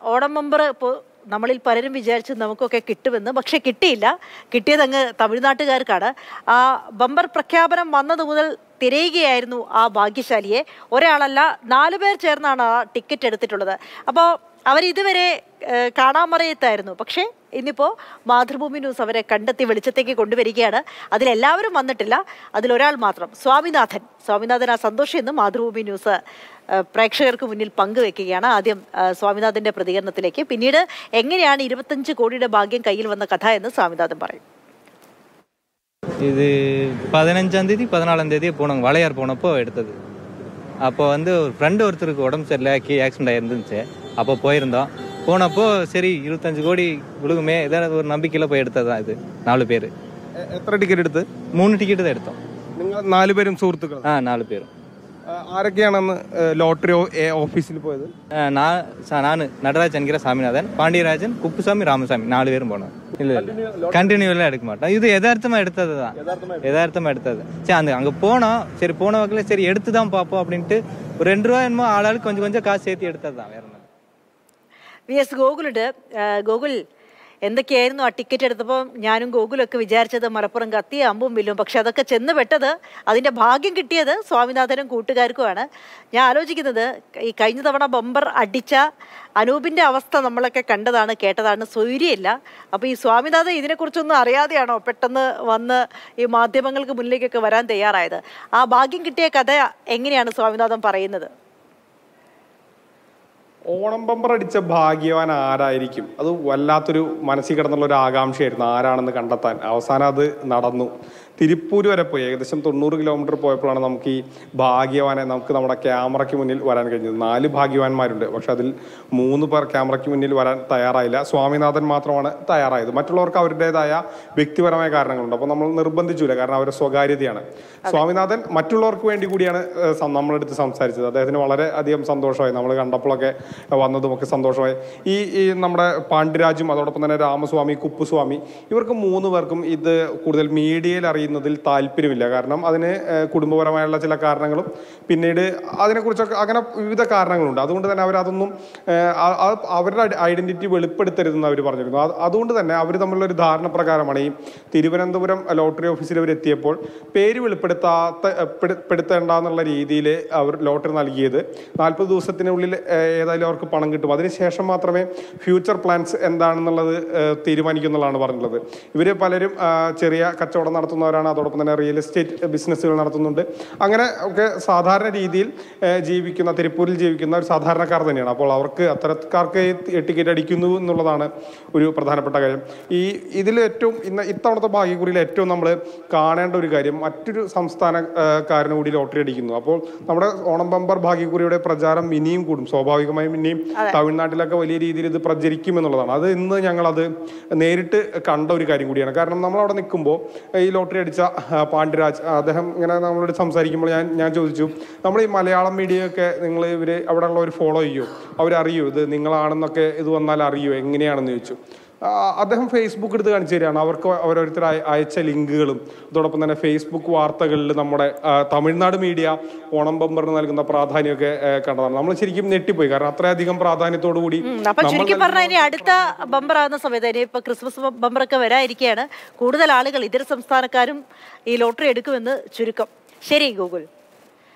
Onam bumper ഇപ്പോൾ നമ്മളിൽ പലരും വിചാരിച്ചു നമുക്കൊക്കെ കിട്ടുമെന്ന് പക്ഷെ കിട്ടിയില്ല കിട്ടിയത് അങ്ങ് തമിഴ്നാട്ടുകാർക്കാണ് ആ ബമ്പർ പ്രഖ്യാപനം വന്നത് മുതൽ തിരയുകയായിരുന്നു ആ ഭാഗ്യശാലിയെ ഒരാളല്ല നാലു പേർ ചേർന്നാണ് ആ ടിക്കറ്റ് എടുത്തിട്ടുള്ളത് അപ്പോൾ അവരിതുവരെ ഏഹ്, കാണാമറയത്തായിരുന്നു പക്ഷേ ഇന്നിപ്പോൾ മാതൃഭൂമി ന്യൂസ് അവരെ കണ്ടെത്തി വെളിച്ചത്തേക്ക് കൊണ്ടുവരികയാണ് അതിലെല്ലാവരും വന്നിട്ടില്ല അതിലൊരാൾ മാത്രം സ്വാമിനാഥൻ സ്വാമിനാഥൻ ആ സന്തോഷം എന്ന് മാതൃഭൂമി ന്യൂസ് ഏഹ്, പ്രേക്ഷകർക്ക് മുന്നിൽ പങ്കുവെക്കുകയാണ് ആദ്യം ഏഹ്, സ്വാമിനാഥന്റെ പ്രതികരണത്തിലേക്ക് പിന്നീട് എങ്ങനെയാണ് ഇരുപത്തഞ്ച് കോടിയുടെ ഭാഗ്യം കയ്യിൽ വന്ന കഥ എന്ന് സ്വാമിനാഥൻ പറയും இது பதினஞ்சாம் தேதி பதினாலாம் தேதி போனோம் வளையார் போனப்போ எடுத்தது அப்போ வந்து ஒரு ஃப்ரெண்டு ஒருத்தருக்கு உடம்பு சரியில்லை கீ ஆக்சிடென்ட் ஆயிருந்துச்சு அப்போ போயிருந்தோம் போனப்போ சரி இருபத்தஞ்சு கோடி விழுகுமே ஏதாவது ஒரு நம்பிக்கையில் போய் எடுத்தது தான் இது நாலு பேர் എ- എത്ര ടിക്കറ്റ് എടുത്ത് மூணு டிக்கெட்டு தான் எடுத்தோம் നിങ്ങൾ നാലുപേരും സുഹൃത്തുക്കൾ ஆ நாலு பேரும் ആരൊക്കെയാണെന്ന് ലോട്ടറി ഓഫീസിൽ പോയത് ஆ, நான் ச- நான் நடராஜ் என்கிற சாமிநாதன் பாண்டியராஜன் குப்புசாமி ராமசாமி நாலு பேரும் போனோம் இல்ல இல்ல கண்டினியூ எல்லாம் எடுக்க மாட்டோம் இது யதார்த்தமா எடுத்தது தான் யதார்த்தமா எடுத்தது சரி அந்த அங்க போனோம் சரி போன வகையில சரி எடுத்து தான் பார்ப்போம் அப்படின்ட்டு ஒரு ரெண்டு ரூபா என்னமோ ஆளாளுக்கு கொஞ்சம் கொஞ்சம் காசு சேர்த்து எடுத்தது தான் வேற ஒண்ணும் இல்ல. വി എസ് ഗോകുലുണ്ട് ഏഹ്, ഗോകുൽ എന്തൊക്കെയായിരുന്നു ആ ടിക്കറ്റ് എടുത്തപ്പോൾ ഞാനും ഗോകുലൊക്കെ വിചാരിച്ചത് മലപ്പുറം കത്തി അമ്പും വില്ലും പക്ഷെ അതൊക്കെ ചെന്ന് പെട്ടത് അതിൻ്റെ ഭാഗ്യം കിട്ടിയത് സ്വാമിനാഥനും കൂട്ടുകാർക്കുമാണ് ഞാൻ ആലോചിക്കുന്നത് ഈ കഴിഞ്ഞ തവണ ബമ്പർ അടിച്ച അനൂപിൻ്റെ അവസ്ഥ നമ്മളൊക്കെ കണ്ടതാണ് കേട്ടതാണ് സ്വൈര്യമില്ല അപ്പോൾ ഈ സ്വാമിനാഥൻ ഇതിനെക്കുറിച്ചൊന്നും അറിയാതെയാണോ പെട്ടെന്ന് വന്ന് ഈ മാധ്യമങ്ങൾക്ക് മുന്നിലേക്കൊക്കെ വരാൻ തയ്യാറായത് ആ ഭാഗ്യം കിട്ടിയ കഥ എങ്ങനെയാണ് സ്വാമിനാഥൻ പറയുന്നത് ഓണം ബമ്പർ അടിച്ച ഭാഗ്യവാൻ ആരായിരിക്കും അത് വല്ലാത്തൊരു മനസ്സിൽ കിടന്നുള്ള ഒരു ആകാംക്ഷയായിരുന്നു ആരാണെന്ന് കണ്ടെത്താൻ അവസാനം അത് നടന്നു തിരുപ്പൂർ വരെ പോയി ഏകദേശം തൊണ്ണൂറ് കിലോമീറ്റർ പോയപ്പോഴാണ് നമുക്ക് ഈ ഭാഗ്യവാനെ നമുക്ക് നമ്മുടെ ക്യാമറയ്ക്ക് മുന്നിൽ വരാൻ കഴിഞ്ഞത് നാല് ഭാഗ്യവാന്മാരുണ്ട് പക്ഷെ അതിൽ മൂന്ന് പേർ ക്യാമറയ്ക്ക് മുന്നിൽ വരാൻ തയ്യാറായില്ല സ്വാമിനാഥൻ മാത്രമാണ് തയ്യാറായത് മറ്റുള്ളവർക്ക് അവരുടേതായ വ്യക്തിപരമായ കാരണങ്ങളുണ്ട് അപ്പോൾ നമ്മൾ നിർബന്ധിച്ചില്ല കാരണം അവരുടെ സ്വകാര്യതയാണ് സ്വാമിനാഥൻ മറ്റുള്ളവർക്ക് വേണ്ടി കൂടിയാണ് ഏഹ്, സം- നമ്മളെടുത്ത് സംസാരിച്ചത് അദ്ദേഹത്തിന് വളരെ അധികം സന്തോഷമായി നമ്മൾ കണ്ടപ്പോഴൊക്കെ വന്നതുമൊക്കെ സന്തോഷമായി ഈ ഈ നമ്മുടെ പാണ്ഡ്യരാജും അതോടൊപ്പം തന്നെ രാമസ്വാമി കുപ്പുസ്വാമി ഇവർക്ക് മൂന്ന് പേർക്കും ഇത് കൂടുതൽ മീഡിയയിൽ അറിയുന്നതിൽ താല്പര്യമില്ല കാരണം അതിന് ഏഹ്, കുടുംബപരമായുള്ള ചില കാരണങ്ങളും പിന്നീട് അതിനെക്കുറിച്ചൊക്കെ അങ്ങനെ വിവിധ കാരണങ്ങളുണ്ട് അതുകൊണ്ട് തന്നെ അവരതൊന്നും ഏഹ്, ആ- ആ- അവരുടെ ഐഡന്റിറ്റി വെളിപ്പെടുത്തരുതെന്ന് അവർ പറഞ്ഞിരുന്നു അത് അതുകൊണ്ട് തന്നെ അവർ തമ്മിലുള്ള ഒരു ധാരണ പ്രകാരമാണ് ഈ തിരുവനന്തപുരം ലോട്ടറി ഓഫീസിൽ അവർ എത്തിയപ്പോൾ പേര് വെളിപ്പെടുത്താത്ത ഏഹ്, പെടു- പെടുത്തേണ്ട എന്നുള്ള രീതിയിൽ അവർ ലോട്ടറി നൽകിയത് നാൽപ്പത് ദിവസത്തിനുള്ളിൽ ഏഹ്, ഏതായാലും അവർക്ക് പണം കിട്ടും അതിനുശേഷം മാത്രമേ ഫ്യൂച്ചർ പ്ലാൻസ് എന്താണെന്നുള്ളത് ഏഹ്, തീരുമാനിക്കുന്നുള്ളതാണ് പറഞ്ഞിട്ടുള്ളത് ഇവർ പലരും ആ, ചെറിയ കച്ചവടം നടത്തുന്നവരാണ് അതോടൊപ്പം തന്നെ റിയൽ എസ്റ്റേറ്റ് ബിസിനസ്സുകൾ നടത്തുന്നുണ്ട് അങ്ങനെ ഒക്കെ സാധാരണ രീതിയിൽ ഏഹ്, ജീവിക്കുന്ന തിരുപ്പൂരിൽ ജീവിക്കുന്ന ഒരു സാധാരണക്കാർ തന്നെയാണ് അപ്പോൾ അവർക്ക് അത്തരക്കാർക്ക് ഈ ടിക്കറ്റ് അടിക്കുന്നു എന്നുള്ളതാണ് ഒരു പ്രധാനപ്പെട്ട കാര്യം ഈ ഇതിൽ ഏറ്റവും ഇന്ന് ഇത്തവണത്തെ ഭാഗ്യക്കുറിയിൽ ഏറ്റവും നമ്മൾ കാണേണ്ട ഒരു കാര്യം മറ്റൊരു സംസ്ഥാനക്കാരന് കൂടി ലോട്ടറി അടിക്കുന്നു അപ്പോൾ നമ്മുടെ ഓണം ബമ്പർ ഭാഗ്യക്കുറിയുടെ പ്രചാരം ഇനിയും കൂടും സ്വാഭാവികമായും ഇനിയും തമിഴ്നാട്ടിലൊക്കെ വലിയ രീതിയിൽ ഇത് പ്രചരിക്കും എന്നുള്ളതാണ് അത് ഇന്ന് ഞങ്ങളത് നേരിട്ട് കണ്ട ഒരു കാര്യം കൂടിയാണ് കാരണം നമ്മൾ അവിടെ നിൽക്കുമ്പോൾ ഈ ലോട്ടറി അടിച്ച ആ, പാണ്ഡ്യരാജ് അദ്ദേഹം ഇങ്ങനെ നമ്മളോട് സംസാരിക്കുമ്പോൾ ഞാൻ ഞാൻ ചോദിച്ചു നമ്മൾ ഈ മലയാളം മീഡിയ ഒക്കെ നിങ്ങൾ ഇവർ അവിടെ ഉള്ളവർ ഫോളോ ചെയ്യോ അവരറിയോ ഇത് നിങ്ങളാണെന്നൊക്കെ ഇത് വന്നാൽ അറിയോ എങ്ങനെയാണെന്ന് ചോദിച്ചു ആ, അദ്ദേഹം ഫേസ്ബുക്ക് എടുത്ത് കാണിച്ചു തരികയാണ് അവർക്ക് ഓരോരുത്തർ അയ- അയച്ച ലിങ്കുകളും അതോടൊപ്പം തന്നെ ഫേസ്ബുക്ക് വാർത്തകളിൽ നമ്മുടെ ആ, തമിഴ്നാട് മീഡിയ ഓണം ബമ്പറിന് നൽകുന്ന പ്രാധാന്യമൊക്കെ ആ, കണ്ടതാണ് നമ്മൾ ശരിക്കും ഞെട്ടിപ്പോയി കാരണം അത്രയധികം പ്രാധാന്യത്തോടു കൂടി ഉം, അപ്പൊ ചുരുക്കി പറഞ്ഞാൽ ഇനി അടുത്ത ബമ്പർ ആകുന്ന സമയത്ത് ഇനി ഇപ്പൊ ക്രിസ്മസ് ബമ്പറൊക്കെ വരാതിരിക്കുകയാണ് കൂടുതൽ ആളുകൾ ഇതര സംസ്ഥാനക്കാരും ഈ ലോട്ടറി എടുക്കുമെന്ന് ചുരുക്കം ശരി ഗൂഗിൾ